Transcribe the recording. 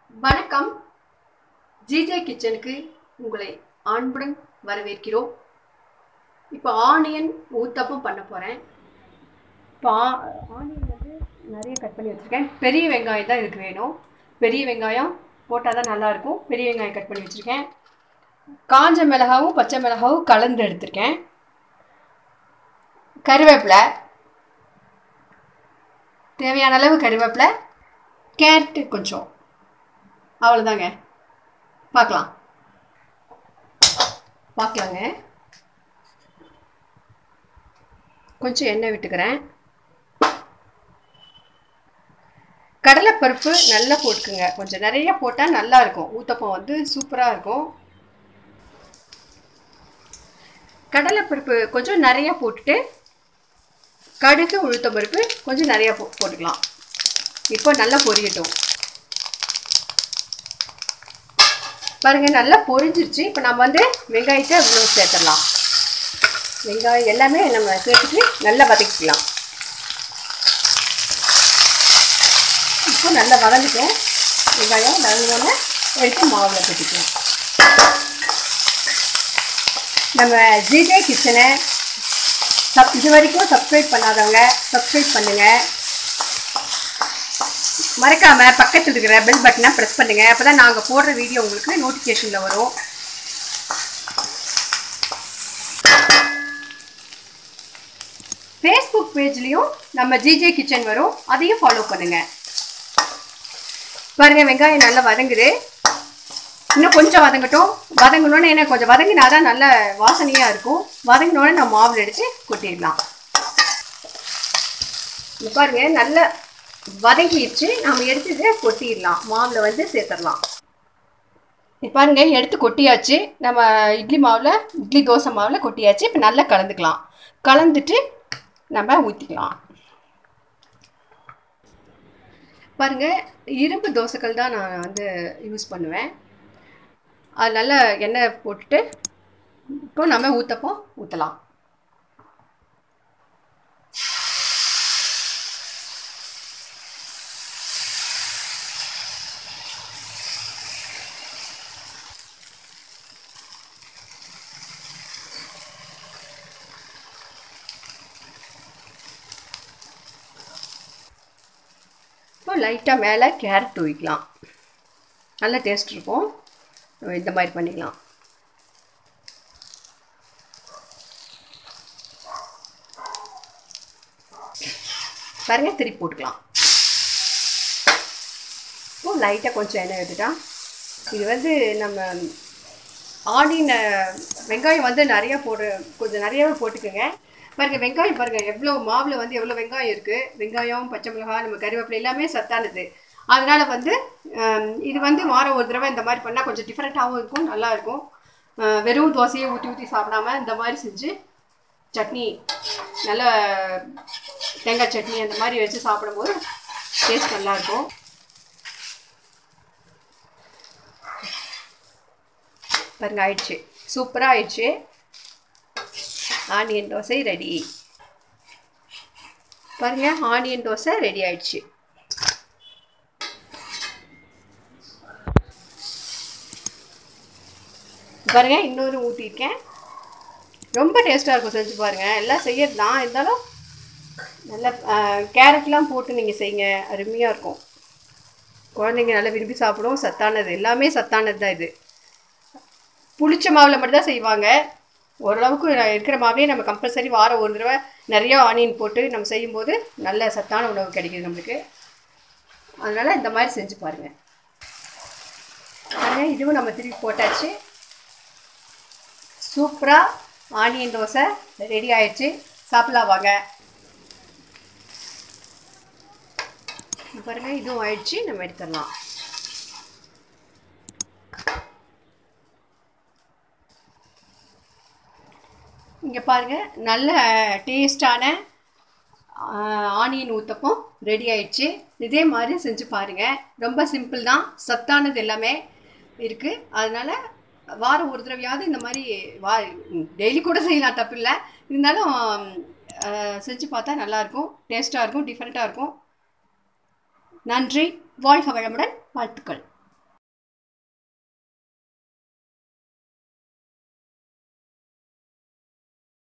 வணக்கம் ஜிஜே கிச்சனுக்கு உங்களை அன்புடன் வரவேற்கிறோம் இப்போ ஆனியன் ஊத்தப்பம் பண்ண போகிறேன் இப்போ ஆனியன் வந்து நிறைய கட் பண்ணி வச்சுருக்கேன் பெரிய வெங்காயம் தான் இதுக்கு வேணும் பெரிய வெங்காயம் போட்டால் தான் நல்லாயிருக்கும் பெரிய வெங்காயம் கட் பண்ணி வச்சுருக்கேன் காஞ்ச மிளகாவும் பச்சை மிளகாவும் கலந்து எடுத்திருக்கேன் கருவேப்பிலை தேவையான அளவு கருவேப்பிலை கேரட்டு கொஞ்சம் அவ்வளோதாங்க பார்க்கலாம் பார்க்கலாங்க கொஞ்சம் எண்ணெய் விட்டுக்கிறேன் கடலைப்பருப்பு நல்லா போட்டுக்குங்க கொஞ்சம் நிறைய போட்டால் நல்லா இருக்கும் ஊத்தப்பம் வந்து சூப்பராக இருக்கும் கடலைப்பருப்பு கொஞ்சம் நிறையா போட்டுட்டு கடுகு உளுத்தம் பருப்பு கொஞ்சம் நிறையா போ போட்டுக்கலாம் இப்போ நல்லா பொரியட்டும் பாருங்கள் நல்லா பொரிஞ்சிருச்சு இப்போ நம்ம வந்து வெங்காயத்தை இவ்வளோ சேர்த்துடலாம் வெங்காயம் எல்லாமே நம்ம சேர்த்துட்டு நல்லா வதக்கிக்கலாம் இப்போ நல்லா வதங்கிட்டோம் வெங்காயம் வதங்கினோடனே எடுத்து மாவில் கொட்டிக்கலாம் நம்ம ஜிஜே கிச்சனை சப் இது வரைக்கும் சப்ஸ்கிரைப் பண்ணாதவங்க சப்ஸ்கிரைப் பண்ணுங்கள் மறக்காமல் பக்கத்தில் இருக்கிற பெல் பட்டனை ப்ரெஸ் பண்ணுங்கள் அப்போ தான் நாங்கள் போடுற வீடியோ உங்களுக்கு நோட்டிஃபிகேஷனில் வரும் ஃபேஸ்புக் பேஜ்லேயும் நம்ம ஜிஜே கிச்சன் வரும் அதையும் ஃபாலோ பண்ணுங்கள் பாருங்கள் வெங்காயம் நல்லா வதங்குது இன்னும் கொஞ்சம் வதங்கட்டும் வதங்கணுன்னு என்ன கொஞ்சம் வதங்கினா தான் நல்ல வாசனையாக இருக்கும் வதங்கினோடனே நம்ம மாவில் எடுத்து கொட்டிடலாம் இப்போ பாருங்க நல்ல வதங்கிடுச்சு நம்ம எடுத்து கொட்டிடலாம் மாவில் வந்து சேர்த்துடலாம் இப்போ பாருங்க எடுத்து கொட்டியாச்சு நம்ம இட்லி மாவில் இட்லி தோசை மாவில் கொட்டியாச்சு இப்போ நல்லா கலந்துக்கலாம் கலந்துட்டு நம்ம ஊற்றிக்கலாம் பாருங்க இரும்பு தோசைகள் தான் நான் வந்து யூஸ் பண்ணுவேன் அது நல்லா எண்ணெய் போட்டுட்டு இப்போ நம்ம ஊற்றப்போ ஊற்றலாம் இப்போ லைட்டாக மேலே கேரட் தூவிக்கலாம் நல்ல டேஸ்ட் இருக்கும் இந்த மாதிரி பண்ணிக்கலாம் பாருங்க திருப்பி போட்டுக்கலாம் இப்போ லைட்டாக கொஞ்சம் எண்ணெய் விட்டுட்டா இது வந்து நம்ம ஆனியன் வெங்காயம் வந்து நிறையா போடு கொஞ்சம் நிறையாவே போட்டுக்கோங்க பாருங்க வெங்காயம் பாருங்க எவ்வளோ மாவில் வந்து எவ்வளோ வெங்காயம் இருக்குது வெங்காயம் பச்சை மிளகாய் நம்ம கருவேப்பிலை எல்லாமே சத்தானது அதனால் வந்து இது வந்து வாரம் ஒரு தடவை இந்த மாதிரி பண்ணால் கொஞ்சம் டிஃப்ரெண்ட்டாகவும் இருக்கும் நல்லா இருக்கும் வெறும் தோசையை ஊற்றி ஊற்றி சாப்பிடாம இந்த மாதிரி செஞ்சு சட்னி நல்ல தேங்காய் சட்னி அந்த மாதிரி வச்சு சாப்பிடும்போது டேஸ்ட் நல்லாயிருக்கும் பாருங்க ஆயிடுச்சு சூப்பராக ஆயிடுச்சு ஆனியன் தோசை ரெடி பாருங்க ஆனியன் தோசை ரெடி ஆயிடுச்சு பாருங்க இன்னொரு ஊற்றிருக்கேன் ரொம்ப டேஸ்ட்டாக இருக்கும் செஞ்சு பாருங்கள் எல்லாம் செய்யறது தான் இருந்தாலும் நல்லா கேரட்லாம் போட்டு நீங்கள் செய்யுங்க அருமையாக இருக்கும் குழந்தைங்க நல்லா விரும்பி சாப்பிடும் சத்தானது எல்லாமே சத்தானது தான் இது புளிச்ச மாவில் மட்டும்தான் செய்வாங்க ஓரளவுக்கு இருக்கிற மாவிலே நம்ம கம்பல்சரி வாரம் ஒரு தடவை நிறைய ஆனியன் போட்டு நம்ம செய்யும்போது நல்ல சத்தான உணவு கிடைக்குது நம்மளுக்கு அதனால் இந்த மாதிரி செஞ்சு பாருங்கள் பாருங்கள் இதுவும் நம்ம திருப்பி போட்டாச்சு சூப்பராக ஆனியன் தோசை ரெடி ஆயிடுச்சு சாப்பிடலாம் வாங்க பாருங்கள் இதுவும் ஆயிடுச்சு நம்ம எடுத்துடலாம் இங்கே பாருங்கள் நல்ல டேஸ்டான ஆனியன் ஊத்தப்பம் ரெடி ஆயிடுச்சு இதே மாதிரி செஞ்சு பாருங்கள் ரொம்ப சிம்பிள் தான் சத்தானது எல்லாமே இருக்குது அதனால் வாரம் ஒரு தடவையாவது இந்த மாதிரி வா டெய்லி கூட செய்யலாம் தப்பு இல்லை இருந்தாலும் செஞ்சு பார்த்தா நல்லாயிருக்கும் டேஸ்ட்டாக இருக்கும் டிஃப்ரெண்ட்டாக இருக்கும் நன்றி வாழ்க வளமுடன் வாழ்த்துக்கள்